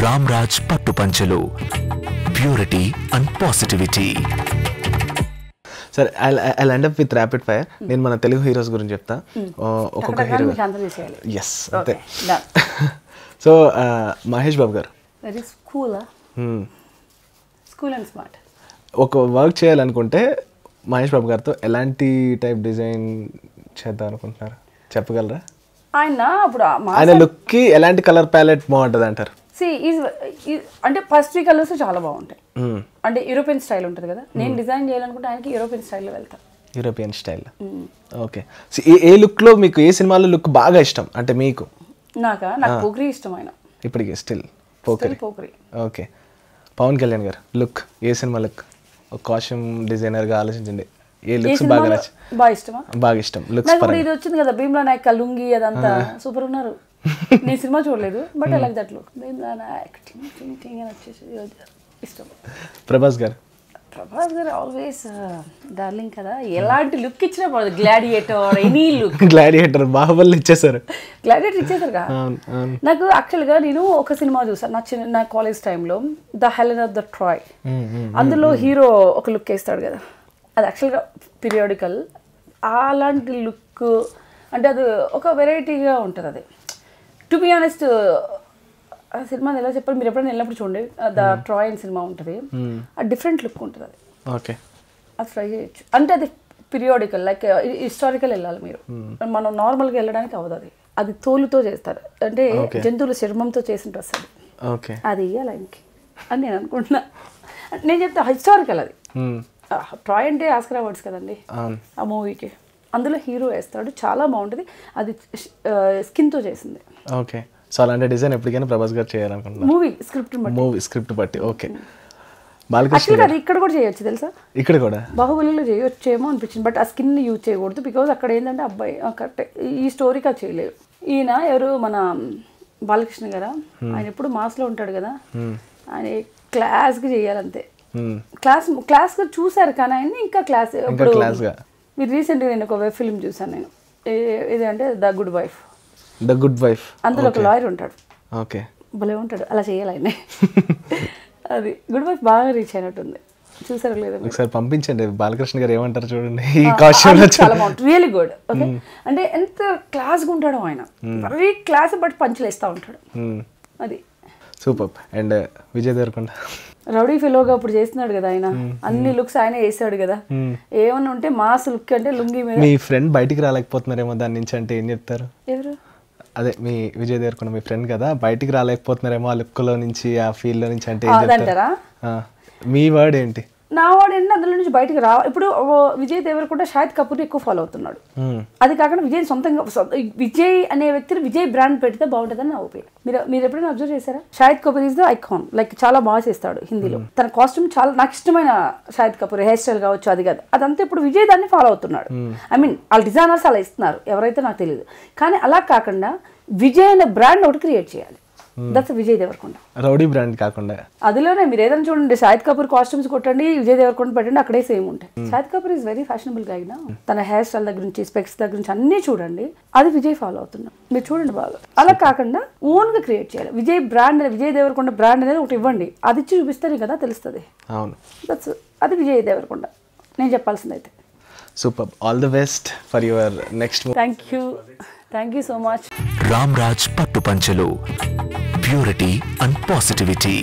రామ్రాజ్ పట్టు పంచలు purity and positivity సరే I end up with rapid fire నేను మన తెలుగు హీరోస్ గురించి చెప్తా ఆ, ఒక్కొక్క హీరో మీకు ఆన్సర్ చేసేయాలి ఎస్ అంతే okay done so Mahesh Babu garu very school Hmm. School and smart ఒక వర్క్ చేయాలనుకుంటే మహేష్ బాబు గారితో ఎలాంటి టైప్ డిజైన్ చేద్దాం అనుకుంటున్నారు చెప్పగలరా ఆయన అప్పుడు ఆ మా ఆయన లుక్కి ఎలాంటి కలర్ ప్యాలెట్ బాగుంటుంది అంటారు సి ఈజ్ అంటే ఫస్ట్ త్రీ కలర్స్ చాలా బాగుంటాయి Hmm. అంటే యూరోపియన్ స్టైల్ ఉంటుంది కదా నేను డిజైన్ చేయాలనుకుంటే ఆయనకి యూరోపియన్ స్టైల్లో వెళ్తాను యూరోపియన్ స్టైల్ ఓకే ఏ ఏ లుక్లో మీకు ఏ సినిమాలో లుక్ బాగా ఇష్టం అంటే మీకు నాకా నాకు పోగ్రీ ఇష్టం ఆయన ఇప్పటికి still Pokiri Pokiri okay Pavan Kalyan garu look ఏ సినిమా లుక్ ఒక కాస్ట్యూమ్ డిజైనర్గా ఆలోచించండి ఏ ఏ లుక్స్ బాగా సినిమాలో నచ్చి బాగా ఇష్టమా బాగా ఇష్టం లుక్స్ నాకు ఇప్పుడు పరంగా ఇది వచ్చింది కదా భీమ్లా నాయక్ లుంగి అదంతా సూపర్ ఉన్నారు నేను సినిమా చూడలేదు but I like that look Bheemla Nayak టింగ్ టింగ్ టింగ్ అని వచ్చేసి ఇష్టం ప్రభాస్ గారు ప్రభాస్ గారు ఆల్వేస్ డార్లింగ్ కదా ఎలాంటి లుక్ ఇచ్చినా పడదు gladiator any look gladiator Baahubali ఇచ్చేసారు గ్లాడియేటర్ ఇచ్చేసారు కదా అవును అవును నాకు యాక్చువల్గా నేను ఒక సినిమా చూసాను నా చిన్న నా కాలేజ్ టైంలో the Helen of the Troy అందులో హీరో ఒక లుక్ వేస్తాడు కదా అది యాక్చువల్గా పీరియాడికల్ అలాంటి లుక్ అంటే అది ఒక వెరైటీగా ఉంటుంది అది టు బి ఆనెస్ట్ ఆ సినిమా ఎలా చెప్పాలి మీరు ఎప్పుడైనా వెళ్ళినప్పుడు చూడండి ద ట్రాయ్ అని సినిమా ఉంటుంది ఆ డిఫరెంట్ లుక్ ఉంటుంది అది ఓకే అది ట్రై చేయొచ్చు అంటే అది పీరియాడికల్ లైక్ హిస్టారికల్ వెళ్ళాలి మీరు మనం నార్మల్గా వెళ్ళడానికి అవ్వదు అది అది తోలుతో చేస్తారు అంటే జంతువుల చర్మంతో చేసిన డ్రెస్ అది ఓకే అది ఇవ్వాలి ఆయనకి అని నేను అనుకుంటున్నా నేను చెప్తా హిస్టారికల్ అది ట్రాయ్ అంటే ఆస్కర్ అవార్డ్స్ కదండి అవును ఆ మూవీకి అందులో హీరో వేస్తాడు చాలా బాగుంటుంది అది స్కిన్తో చేసింది ఓకే సో అలాంటి డిజైన్ ఎప్పటికైనా ప్రభాస్ గారు చేయాలనుకుంటున్నాను మూవీ స్క్రిప్ట్ బట్టి మూవీ స్క్రిప్ట్ బట్టి ఓకే బాలకృష్ణ యాక్చువల్గా అది ఇక్కడ కూడా చేయొచ్చు తెలుసా ఇక్కడ కూడా బాహుబలిలో చేయొచ్చేమో అనిపించింది బట్ ఆ స్కిన్ యూజ్ చేయకూడదు బికాజ్ అక్కడ ఏంటంటే అబ్బాయి కరెక్ట్ ఈ స్టోరీకి అది చేయలేదు ఈయన ఎవరు మన బాలకృష్ణ గారా ఆయన ఎప్పుడు మాస్లో ఉంటాడు కదా ఆయన క్లాస్కి చేయాలంతే Hmm. క్లాస్ క్లాస్గా చూసారు కానీ ఆయన ఇంకా క్లాస్ ఇప్పుడు class గా. మీరు రీసెంట్గా నేను ఒక వెబ్ ఫిల్మ్ చూసాను నేను ఏ- ఇది అంటే the good wife the good wife అందులో ఒక లాయర్ ఉంటాడు ఓకే భలే ఉంటాడు అలా చేయాలి ఆయన అది గుడ్ వైఫ్ బాగా రీచ్ అయినట్టుంది చూసారు లేదా మీరు? ఒకసారి పంపించండి బాలకృష్ణ గారు ఏమంటారు చూడండి ఈ కాస్ట్యూమ్ అది చాలా బాగుంటుంది రియలీ గుడ్ ఓకే అంటే ఎంత క్లాస్గా ఉంటాడో ఆయన వెరీ క్లాస్ బట్ పంచులు వేస్తూ ఉంటాడు అది super and Vijay Deverakonda rowdy ఫెలోగా అప్పుడు చేస్తున్నాడు కదా ఆయన అన్ని లుక్స్ ఆయన వేసాడు కదా ఏమన్నా ఉంటే మాస్ లుక్ అంటే లుంగి మీద మీ ఫ్రెండ్ బయటికి రాలేకపోతున్నారేమో దాని నుంచి అంటే ఏం చెప్తారు ఎవరు అదే మీ విజయ్ దేవరకొండ మీ ఫ్రెండ్ కదా బయటికి రాలేకపోతున్నారేమో ఆ లుక్ లో నుంచి ఆ ఫీల్ లో నుంచి అంటే ఏం చెప్తారు అదంటారా ఆ, మీ వర్డ్ ఏంటి నా వాడు ఏంటంటే అందులో నుంచి బయటకు రా ఇప్పుడు ఓ విజయ్ దేవరకొండ షాహిద్ కపూర్ ఎక్కువ ఫాలో అవుతున్నాడు Hmm. అది కాకుండా విజయ్ సొంతంగా సొంత- విజయ్ అనే వ్యక్తిని విజయ్ బ్రాండ్ పెడితే బాగుంటుందని నా ఒపీనియన్ మీరు మీరు ఎప్పుడైనా అబ్జర్వ్ చేశారా Shahid Kapoor is the icon like చాలా బాగా చేస్తాడు హిందీలో తన కాస్ట్యూమ్ చాలా నాకు ఇష్టమైన షాహిద్ కపూర్ హెయిర్ స్టైల్ కావచ్చు అది కాదు అదంతా ఇప్పుడు విజయ్ దాన్ని ఫాలో అవుతున్నాడు ఐ మీన్ వాళ్ళ డిజైనర్స్ అలా ఇస్తున్నారు ఎవరైతే నాకు తెలియదు కానీ అలా కాకుండా విజయ్ అనే బ్రాండ్ ఒకటి క్రియేట్ చేయాలి that's Vijay Deverakonda rowdy brand కాకుండా అదిలోనే మీరు ఏదైనా చూడండి షాహిద్ కపూర్ కాస్ట్యూమ్స్ కొట్టండి విజయ్ దేవరకొండ పెట్టండి అక్కడే సేమ్ ఉంటాయి Shahid Kapoor is very fashionable గా అయినా తన హెయిర్ స్టైల్ దగ్గర నుంచి స్పెక్స్ దగ్గర నుంచి అన్ని చూడండి అది విజయ్ ఫాలో అవుతున్నాం మీరు చూడండి బాగా అలా కాకుండా ఓన్ గా క్రియేట్ చేయాలి విజయ్ బ్రాండ్ విజయ్ దేవరకొండ బ్రాండ్ అనేది ఒకటి ఇవ్వండి అది ఇచ్చి చూపిస్తేనే కదా తెలుస్తుంది అవును దట్స్ అది విజయ్ దేవరకొండ నేను చెప్పాల్సింది అయితే super all the best for your next thank you thank you so much Ramraj పట్టు పంచలు ప్యూరిటీ అండ్ పాజిటివిటీ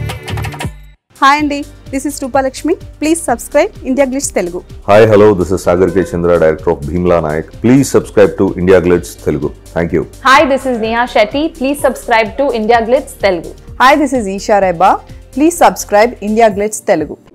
హాయ్ అండి this is Roopalakshmi please subscribe India Glitz Telugu hi hello this is Sagar K Chandra director of Bheemla Nayak please subscribe to India Glitz Telugu thank you Hi, this is Neha Shetty. Please subscribe to India Glitz Telugu. Hi this is Eesha Rebba please subscribe India Glitz Telugu